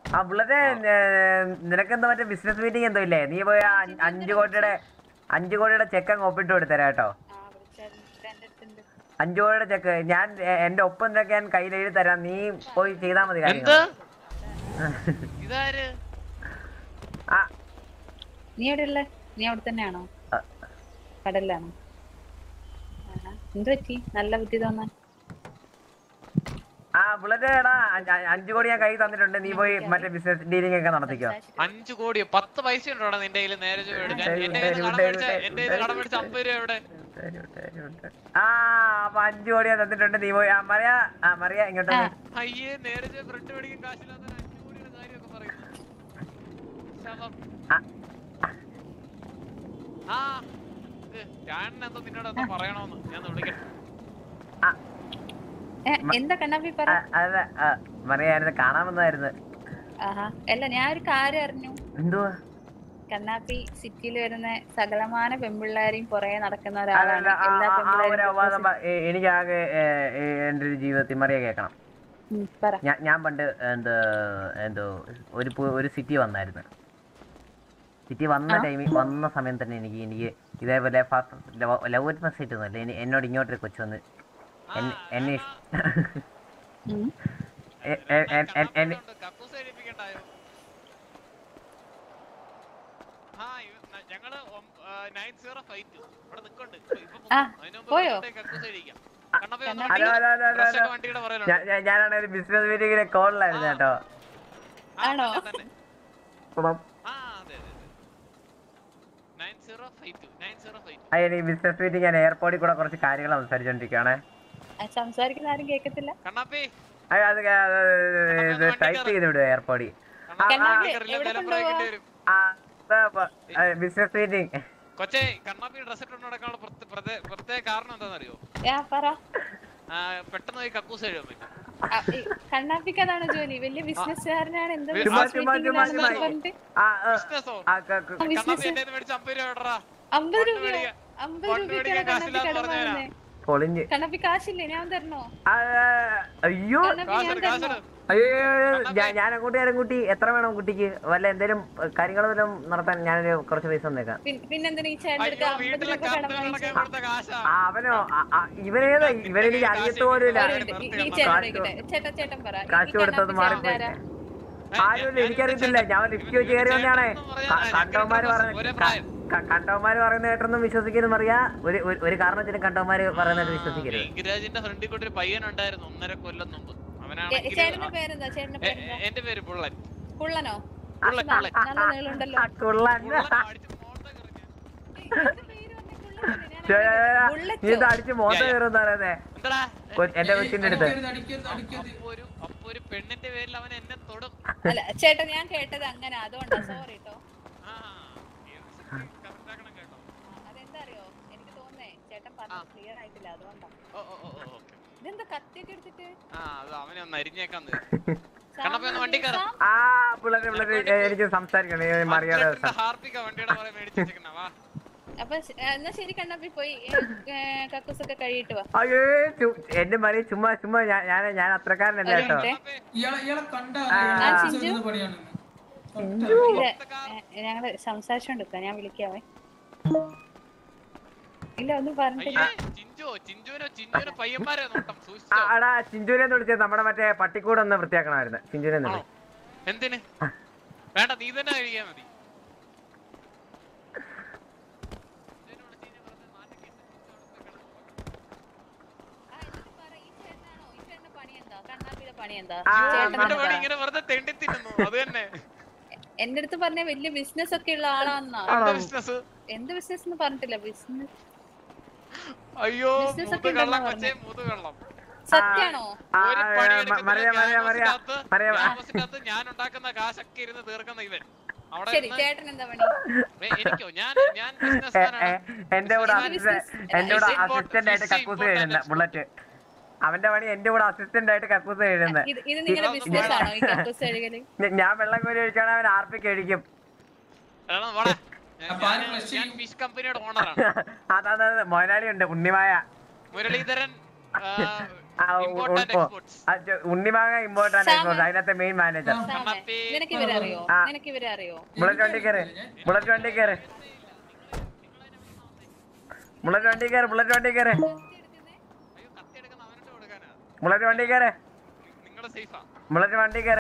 ആ ബുള്ളറ്റ് നിനക്ക് എന്താ മറ്റേ ബിസിനസ് മീറ്റിംഗ് എന്തോ ഇല്ലേ നീ പോയി ആ അഞ്ച് അഞ്ച് കോടിയുടെ അഞ്ച് കോടിയുടെ ചെക്ക് അങ്ങ് ഒപ്പിട്ട് കൊടുത്തരാ കേട്ടോ ആ വിളിച്ചായിരുന്നു എന്റെ അടുത്തുണ്ട് അഞ്ചു കോടിയുടെ ചെക്ക് ഞാൻ എ- എന്റെ ഒപ്പം എന്തൊക്കെ ഞാൻ കയ്യിൽ എഴുതി തരാം നീ പോയി ചെയ്താൽ മതി എന്ത് കാര്യങ്ങൾ ഇതാര് ആ നീ എവിടെ ഉള്ളേ നീ അവിടെ തന്നെയാണോ ആ. കടലിലാണോ ആഹാ. എന്ത് പറ്റി നല്ല ബുദ്ധി തോന്നാൻ ആ ബുള്ളറ്റ് എടാ അഞ്ച് അ- അഞ്ച് കോടി ഞാൻ കയ്യിൽ തന്നിട്ടുണ്ട് നീ പോയി മറ്റേ ബിസിനസ് ഡീലിംഗ് ഒക്കെ നടത്തിക്കോ അഞ്ചു കോടിയോ പത്ത് പൈസ ഉണ്ടോടാ നിന്റെ കയ്യിൽ നേരെ ചൊവ്വേ എടുക്കാൻ ഉണ്ട്, എന്റെ കയ്യിൽ ഉണ്ട്, കടം മേടിച്ച ഉണ്ട്, എന്റെ കയ്യിൽ കടം മേടിച്ച അമ്പത് രൂപ എവിടെ ആ അപ്പൊ അഞ്ചു കോടി ഞാൻ തന്നിട്ടുണ്ട് നീ പോയി ആ മറിയ ആ മറിയ ഇങ്ങോട്ട് വന്നേ. അയ്യേ നേരെ ചൊവ്വേ ബ്രെഡ് മേടിക്കാൻ കാശില്ലാത്ത അഞ്ചു കോടിയുടെ കാര്യമൊക്കെ പറയുന്നു ശവം. ആ, ആ ഞാൻ എന്തോ നിന്നോട് എന്തോ പറയണോന്ന് ഞാൻ വിളിക്കട്ടെ ആ, ഏ, എന്താ കണ്ണാപ്പി പറ ആ, അതെ ആ, മറിയ ഞാനിത് കാണാൻ വന്നതായിരുന്നു ആഹാ അല്ല ഞാൻ ഒരു കാര്യം അറിഞ്ഞു എന്തുവാ കണ്ണാപ്പി സിറ്റിയിൽ വരുന്ന സകലമാന പെമ്പിള്ളാരെയും പുറകെ നടക്കുന്ന അല്ല, ഒരാളാണ് ആ, എല്ലാ ആ, ആ ഒരു അപവാദം പെമ്പിള്ളാരും പ- എ- എനിക്കാകെ ഏ, ഏ, എന്റെ ഒരു ജീവിതത്തിൽ മറിയ കേൾക്കണം പറ ഞാൻ ഞാൻ പണ്ട് എന്തോ എന്തോ ഒരു പു- ഒരു സിറ്റി വന്നായിരുന്നു സിറ്റി വന്ന ടൈമിൽ വന്ന സമയം തന്നെ എനിക്ക് എനിക്ക് ഇതേപോലെ ലവ് അറ്റ് ഫസ്റ്റ് സൈറ്റ് ഒന്നുമല്ല എനി- എന്നോട് ഇങ്ങോട്ടൊരു കൊച്ചു വന്ന് എന്നെ- എന്നെ ഇഷ്- ഉം. എ- എ- എ- എ- എന്നെ കക്കൂസ് കഴിപ്പിക്കണ്ടായോ ആ ഇവ- ന- ഞങ്ങള് നയൻ സീറോ ഫൈവ് ടു ഇവിടെ നിക്കണ്ട് ഇപ്പൊ പോകും. ആ, അതിന് മുമ്പ് പോയോ? കൊണ്ടുപോയി കക്കൂസ് കഴിക്കാം കണ്ണപ്പി വന്ന് കണ്ണപ്പി- ഹലോ ഹലോ ഹലോ ഹലോ ഡ്രസ്സൊക്കെ ഹലോ വണ്ടിയുടെ പറയലുണ്ട് ഞാൻ- ഞാൻ- ഞാനാണ് ഒരു ബിസിനസ് മീറ്റിംഗിലെ കോളിലായിരുന്നു കേട്ടോ ആണോ? അപ്പം ആ അതെ അതെ nine zero five two nine zero five two അതിന് ഈ ബിസിനസ് മീറ്റിംഗ് ഞാൻ എയർപോർട്ടിൽ കൂടെ കുറച്ച് കാര്യങ്ങൾ സംസാരിച്ചോണ്ടിരിക്കുകയാണേ ആ, സംസാരിക്കുന്ന ആരും കേൾക്കത്തില്ല കണ്ണാപ്പി അത് അത് അത് ഇത് ടൈപ്പ് ചെയ്ത് വിടുക എയർപോർട്ടിൽ കണ്ണാപ്പി, കയറില്ല എവിടെ നിലം കൊണ്ടുപോവാ? പറയേണ്ടി വരും ആ ബിസിനസ് മീറ്റിംഗ് കൊച്ചേ കണ്ണാപ്പി ഡ്രസ് ഇട്ടുകൊണ്ട് നടക്കാനുള്ള പ്രത്യ- പ്രത്യേക പ്രത്യേക കാരണം എന്താണെന്നറിയോ യാ പറ ആ, പെട്ടെന്ന് പോയി കക്കൂസ് കഴിയാൻ പറ്റും ആ, ഈ കണ്ണാപ്പിക്ക് അതാണ് ജോലി വലിയ ബിസിനസ്സുകാരനാണ് എന്താ ചുമ്മാ, business ചുമ്മാ, meeting ചുമ്മാ, ആണെന്ന് ചുമ്മാ. പറഞ്ഞിട്ട് ആ ആ, ബിസിനസ്സോ ആ ക- ക- business. കണ്ണാപ്പി എന്റെ മേടിച്ച അമ്പത് രൂപ എവിടെടാ അമ്പത് കൊണ്ട് രൂപയോ മേടിക്കാൻ- അമ്പത് കൊണ്ട് രൂപയ്ക്കാണ് മേടിക്കാൻ കണ്ണാപ്പി കാശില്ലാന്ന് കടം പറഞ്ഞുതരാം. വാങ്ങുന്നത് പൊളിഞ്ഞ് കണ്ണാപ്പി കാശില്ലേ ഞാൻ തരണോ ആ, അയ്യോ കണ്ണാപ്പി ഞാൻ കാശെടു തരണോ കാശെടു അയ്യോ ഞാൻ ഞാൻ അങ്ങോട്ട് തരാം കുട്ടി എത്ര വേണം കുട്ടിക്ക് വല്ല എന്തേലും കാര്യങ്ങൾ വല്ലതും നടത്താൻ ഞാനൊരു കുറച്ച് പൈസ തന്നേക്കാം പിൻ- പിന്നെന്തിനാ ഈ ചേട്ടൻ്റെ അടുത്ത് അയ്യോ അമ്പത് വീട്ടിലെ രൂപ കടം കത്തുകളൊക്കെ വാങ്ങിച്ചത് കൊടുത്ത കാശാ ആ, അവനോ ആ, ആ, ഇവനേതാ ഇവനെനിക്ക് അറിയത്ത പോലും ഇല്ല ഒരു മിനിറ്റ്, ഈ- ഈ ചേട്ടൻ ചോദിക്കട്ടെ. ചേട്ടൻ ചേട്ടൻ പറ ഈ കാശ് കൊടുത്തത് കണ്ണാപ്പി മാറിപ്പോയി ചേട്ടൻ്റെ ആരാ? ആരുമില്ല എനിക്കറിയത്തില്ല ഞാൻ ലിഫ്റ്റ് വെച്ച് കയറി വന്നാണേ കണ്ടവന്മാര് ഒരേ പറഞ്ഞ പ്രായം. കണ്ടവന്മാര് പറയുന്ന കേട്ടൊന്നും വിശ്വസിക്കരുതെന്ന് അറിയാ ഒരു ഒരു- ഒരു കാരണത്തിനും കണ്ടവന്മാര് പറയുന്നത് വിശ്വസിക്കരുത് ഗിരാജിന്റെ ഫ്രണ്ടിൽ കൂടെ ഒരു പയ്യൻ ഉണ്ടായിരുന്നു ഒന്നര കൊല്ലം മുമ്പ് ഏ, അവനാണെങ്കിൽ ചേട്ടന്റെ പേരെന്താ ചേട്ടന്റെ പേരെന്താ എന്റെ പേര് ബുള്ളൻ കുള്ളനോ ബുള്ളൻ ബുള്ളൻ നല്ല നീളുണ്ടല്ലോ ആ കുള്ളൻ ബുള്ളൻ അടിച്ച് മോന്തം കറിഞ്ഞ്. ഇതിന്റെ പേര് വന്നേ കുള്ളൻ തന്നെ. ഞാൻ ശ്ശേ, ആലോചിച്ചു. നീ ഇത് ബുള്ളറ്റോ? അടിച്ച് മോത്ത കയറുന്ന പറയുന്നേ എന്താടാ കൊ- എന്റെ കൊച്ചിന്റെ അടുത്ത് അപ്പൊ ഒരു അപ്പൊ ഒരു പെണ്ണിന്റെ പേരിൽ അവൻ എന്നെ തൊടും അല്ല ചേട്ടൻ ഞാൻ കേട്ടത് അങ്ങനെ അതുകൊണ്ടാ സോറി കേട്ടോ ആ കറക്റ്റ് ആക്കണം കേട്ടോ അതെന്താ അറിയോ എനിക്ക് തോന്നുന്നേ ചേട്ടൻ പറഞ്ഞത് ക്ലിയർ ആയിട്ടില്ല അതുകൊണ്ടാ ഓ ഓ ഓ ഓ ഓക്കെ ഇതെന്താ കത്തിയൊക്കെ എടുത്തിട്ട് ആ അത് അവനെ ഒന്ന് അരിഞ്ഞേക്കാന്ന് കണ്ണപ്പ ഒന്ന് വണ്ടി കയറാം ആ പിള്ളേര് പിള്ളേര് എനിക്ക് സംസാരിക്കണം ഈ മറിയാതെ ഹാർപ്പിക്ക വണ്ടിയുടെ പോലെ മേടിച്ചു വെച്ചേക്കുന്ന വാ അപ്പൊ ശ- എന്നാ ശരി കണ്ണപ്പി പോയി കക്കൂസൊക്കെ കഴിയിട്ട് വാ അയ്യോ ചു- എന്റെ മറി ചുമ്മാ ചുമ്മാ ഞാൻ ഞാൻ ഞാൻ അത്രക്കാരനല്ല ഒരു കേട്ടോ മിനിറ്റ് ഇയാളെ ഇയാളെ കണ്ട ആ, ചിഞ്ചു. പണിയാണ് ഇല്ല ഏ, ഞങ്ങള് സംസാരിച്ചോണ്ടിരിക്കാം ഞാൻ വിളിക്കാവേ ഇല്ല ഒന്നും പറഞ്ഞിട്ടില്ല അയ്യേ ചിഞ്ചു ചിഞ്ചുവിനോ ചിഞ്ചുവിനോ പയ്യന്മാരെ നോട്ടം ആ, സൂക്ഷിച്ചോ എടാ ചിഞ്ചുവിനെ ഒന്ന് വിളിച്ചത് നമ്മുടെ മറ്റേ പട്ടിക്കൂട് ഒന്ന് വൃത്തിയാക്കണമായിരുന്നു ചിഞ്ചുവിനെ ഒന്ന് ആണോ വിളി. എന്തിന് വേണ്ട നീ തന്നെ കഴിക്കാൻ മതി ആ, എന്നിട്ട് പറ, ഈ ചേട്ടനാണോ? ഈ ചേട്ടന്റെ പണി എന്താ? കണ്ണാപ്പിയുടെ പണി എന്താ? ആ, ചേട്ടൻ നിന്റെ എന്താ? പണി ഇങ്ങനെ വെറുതെ തെണ്ടി തിന്നുന്നു അത് തന്നെ എന്റെ അടുത്ത് പറഞ്ഞ വലിയ ബിസിനസ് ഒക്കെ ഉള്ള ആളാന്നാ എന്താ ബിസിനസ് എന്ത് ബിസിനസ് എന്ന് പറഞ്ഞിട്ടില്ല ബിസിനസ് അയ്യോ Business ഒക്കെ മൂത്ത് കള്ളം ഉണ്ടെന്നാ കൊച്ചേ മൂത്ത് കള്ളം സത്യാണോ ആ, ഒരു ആ, പണി മ- മറിയ മറിയ മറിയ മറിയ ക്യാമ്പസിനകത്ത് ഞാൻ ഉണ്ടാക്കുന്ന കാശൊക്കെ ഇരുന്ന് തീർക്കുന്ന ഇവൻ അവിടെ ശരി ഇരുന്ന് ചേട്ടൻ എന്താ പണി ഏ, എനിക്കോ ഞാൻ ഞാൻ എ- ബിസിനസ്മാനാണ് എ- എന്റെ കൂടെ എന്ത് അസിസ്റ്റന്റ് business? എന്റെ കൂടെ Fish import- അസിസ്റ്റന്റ് ആയിട്ട് fish കക്കൂസ് import എഴുതുന്ന and ബുള്ളറ്റ് അവന്റെ പണി എന്റെ കൂടെ അസിസ്റ്റന്റ് ആയിട്ട് കക്കൂസ് എഴുതുന്നത് ഇത് ഇത് നിങ്ങളുടെ ഇതൊന്നും ബിസിനസ് ആണോ ഈ കക്കൂസ് കഴുകല് ഞാൻ വെള്ളം കോരി ഒഴിച്ചാണ് അവൻ ആർപ്പി കഴിക്കും എടാ, വാടാ. ഞാൻ- അപ്പൊ ആര് ഞാൻ- flush ഞാൻ ചെയ്യും? ഫിഷ് കമ്പനിയുടെ ഓണറാണ് അതാ മുതലാളി ഉണ്ട് ഉണ്ണിമായ മുരളീധരൻ ആ, ആ, ഉ- Important ഉ- exports. ആ, ചെ- ഉണ്ണിമാങ്ങ ഇമ്പോർട്ടൻ്റ് സാമ. ആയിക്കോട്ടെ അതിനകത്തെ മെയിൻ മാനേജർ സാമേ, കണ്ണാപ്പി. നിനക്ക് ഇവരെ അറിയോ ആ. നിനക്ക് ഇവരെ അറിയോ ബുള്ളറ്റ് വണ്ടി കയറ് ബുള്ളറ്റ് വണ്ടി കയറ് ബുള്ളറ്റ് വണ്ടി കയറ് ബുള്ളറ്റ് വണ്ടി കയറ് അയ്യോ കത്തി എടുക്കുന്ന അവനിട്ട് കൊടുക്കാനാ ബുള്ളറ്റ് വണ്ടി കയറ് നിങ്ങളുടെ സേഫാ ബുള്ളറ്റ് വണ്ടി കയറ്